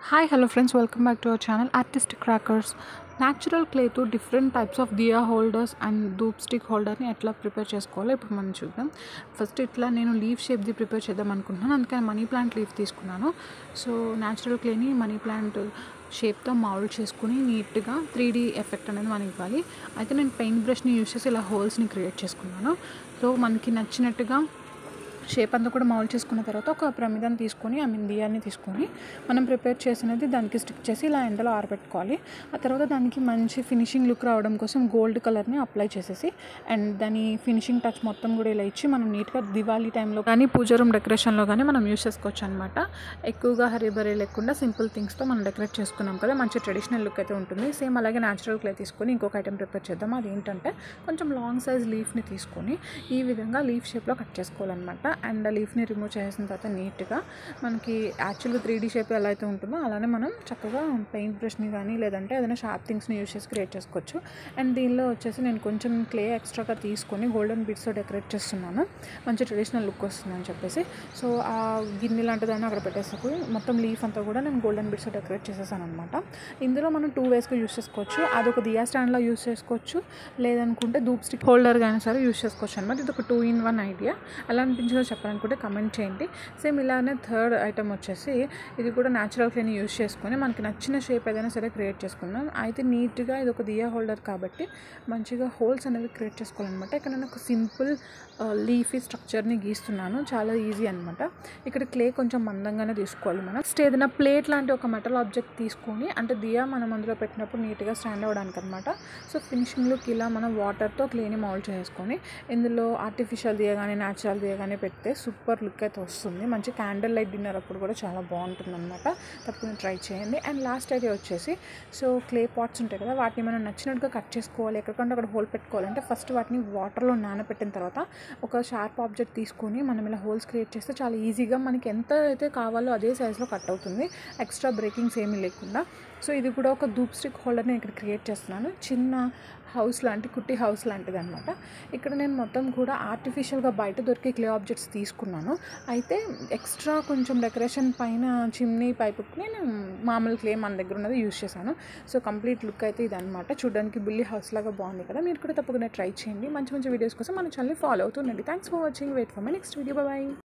hi hello friends welcome back to our channel artist crackers natural క్లేతో different types of diya holders and dhoop stick హోల్డర్ని ఎట్లా prepare చేసుకోవాలో ఇప్పుడు మనం చూద్దాం ఫస్ట్ ఇట్లా నేను లీవ్ షేప్ది ప్రిపేర్ చేద్దాం అనుకుంటున్నాను అందుకని మనీ ప్లాంట్ లీవ్ తీసుకున్నాను సో న్యాచురల్ క్లేని మనీ ప్లాంట్ షేప్తో మౌల్డ్ చేసుకుని నీట్గా త్రీ డీ ఎఫెక్ట్ అనేది మనకి ఇవ్వాలి అయితే నేను పెయింట్ బ్రష్ని యూస్ చేసి ఇలా హోల్స్ని క్రియేట్ చేసుకున్నాను సో మనకి నచ్చినట్టుగా షేప్ అంతా కూడా మౌల్డ్ చేసుకున్న తర్వాత ఒక ప్రమిదాన్ని తీసుకొని ఐ మీన్ బియ్యాన్ని తీసుకొని మనం ప్రిపేర్ చేసినది దానికి స్టిక్ చేసి ఇలా ఎండలో ఆరబెట్టుకోవాలి ఆ తర్వాత దానికి మంచి ఫినిషింగ్ లుక్ రావడం కోసం గోల్డ్ కలర్ని అప్లై చేసేసి అండ్ దాని ఫినిషింగ్ టచ్ మొత్తం కూడా ఇలా ఇచ్చి మనం నీట్గా దివాళీ టైంలో కానీ పూజ రూమ్ డెకరేషన్లో కానీ మనం యూస్ చేసుకోవచ్చు అనమాట ఎక్కువగా హరిబరి లేకుండా సింపుల్ థింగ్స్తో మనం డెకరేట్ చేసుకున్నాం కదా మంచి ట్రెడిషనల్ లుక్ అయితే ఉంటుంది సేమ్ అలాగే న్యాచురల్ క్లే తీసుకొని ఇంకొక ఐటెం ప్రిపేర్ చేద్దాం అది ఏంటంటే కొంచెం లాంగ్ సైజ్ లీఫ్ని తీసుకొని ఈ విధంగా లీఫ్ షేప్లో కట్ చేసుకోవాలన్నమాట అండ్ ఆ లీఫ్ని రిమూవ్ చేసిన తర్వాత నీట్గా మనకి యాక్చువల్గా త్రీ డీ షేప్ ఎలా అయితే ఉంటుందో అలానే మనం చక్కగా పెయింట్ బ్రష్ని కానీ లేదంటే ఏదైనా షార్ప్ థింగ్స్ని యూస్ చేసి క్రియేట్ చేసుకోవచ్చు అండ్ దీనిలో వచ్చేసి నేను కొంచెం క్లే ఎక్స్ట్రాగా తీసుకొని గోల్డెన్ బీడ్స్తో డెకరేట్ చేస్తున్నాను మంచి ట్రెడిషనల్ లుక్ వస్తుంది అని చెప్పేసి సో ఆ గిన్నె లాంటిదాన్ని అక్కడ పెట్టేసాకు మొత్తం లీఫ్ అంతా కూడా నేను గోల్డెన్ బీడ్స్తో డెకరేట్ చేసేసాను అనమాట ఇందులో మనం టూ వేస్గా యూస్ చేసుకోవచ్చు అదొక దియా స్టాండ్లో యూస్ చేసుకోవచ్చు లేదనుకుంటే ధూప్ స్టిక్ హోల్డర్ కానీ సరే యూస్ చేసుకోవచ్చు అనమాట ఇది ఒక టూ ఇన్ వన్ ఐడియా ఎలా అనిపించిందో చెప్పాలనుకుంటే కమెంట్ చేయండి సేమ్ ఇలానే థర్డ్ ఐటమ్ వచ్చేసి ఇది కూడా న్యాచురల్ క్లేని యూస్ చేసుకొని మనకి నచ్చిన షేప్ ఏదైనా సరే క్రియేట్ చేసుకుందాం అయితే నీట్గా ఇది ఒక దియా హోల్డర్ కాబట్టి మంచిగా హోల్స్ అనేవి క్రియేట్ చేసుకోవాలన్నమాట ఇక్కడ నేను ఒక సింపుల్ లీఫీ స్ట్రక్చర్ని గీస్తున్నాను చాలా ఈజీ అనమాట ఇక్కడ క్లే కొంచెం మందంగానే తీసుకోవాలి మనం నెక్స్ట్ ఏదైనా ప్లేట్ లాంటి ఒక మెటల్ ఆబ్జెక్ట్ తీసుకొని అంటే దియా మనం అందులో పెట్టినప్పుడు నీట్గా స్టాండ్ అవ్వడానికి అనమాట సో ఫినిషింగ్ లుక్ ఇలా మనం వాటర్తో క్లేని మౌల్డ్ చేసుకొని ఇందులో ఆర్టిఫిషియల్ దియా కానీ న్యాచురల్ దియా కానీ పెడితే సూపర్ లుక్ అయితే వస్తుంది మంచి క్యాండిల్ లైట్ డిన్నర్ అప్పుడు కూడా చాలా బాగుంటుంది అనమాట తప్పకుండా ట్రై చేయండి అండ్ లాస్ట్ అయితే వచ్చేసి సో క్లే పాట్స్ ఉంటాయి కదా వాటిని మనం నచ్చినట్టుగా కట్ చేసుకోవాలి ఎక్కడికంటే అక్కడ హోల్ పెట్టుకోవాలంటే ఫస్ట్ వాటిని వాటర్లో నానబెట్టిన తర్వాత ఒక షార్ప్ ఆబ్జెక్ట్ తీసుకొని మనం ఇలా హోల్స్ క్రియేట్ చేస్తే చాలా ఈజీగా మనకి ఎంత అయితే కావాలో అదే సైజులో కట్ అవుతుంది ఎక్స్ట్రా బ్రేకింగ్స్ ఏమీ లేకుండా సో ఇది కూడా ఒక ధూప్ స్టిక్ హోల్డర్ని ఇక్కడ క్రియేట్ చేస్తున్నాను చిన్న హౌస్ లాంటి కుట్టి హౌస్ లాంటిది అనమాట ఇక్కడ నేను మొత్తం కూడా ఆర్టిఫిషియల్గా బయట దొరికే క్లే ఆబ్జెక్ట్స్ తీసుకున్నాను అయితే ఎక్స్ట్రా కొంచెం డెకరేషన్ పైన చిమ్నీ పైపుకి నేను మామూలు క్లే మన దగ్గర ఉన్నది యూస్ చేశాను సో కంప్లీట్ లుక్ అయితే ఇదనమాట చూడడానికి బిల్లి హౌస్ లాగా బాగుంది కదా మీరు కూడా తప్పకుండా ట్రై చేయండి మంచి మంచి వీడియోస్ కోసం మన ఛానల్ని ఫాలో అవుతుండండి thanks for watching wait for my next video bye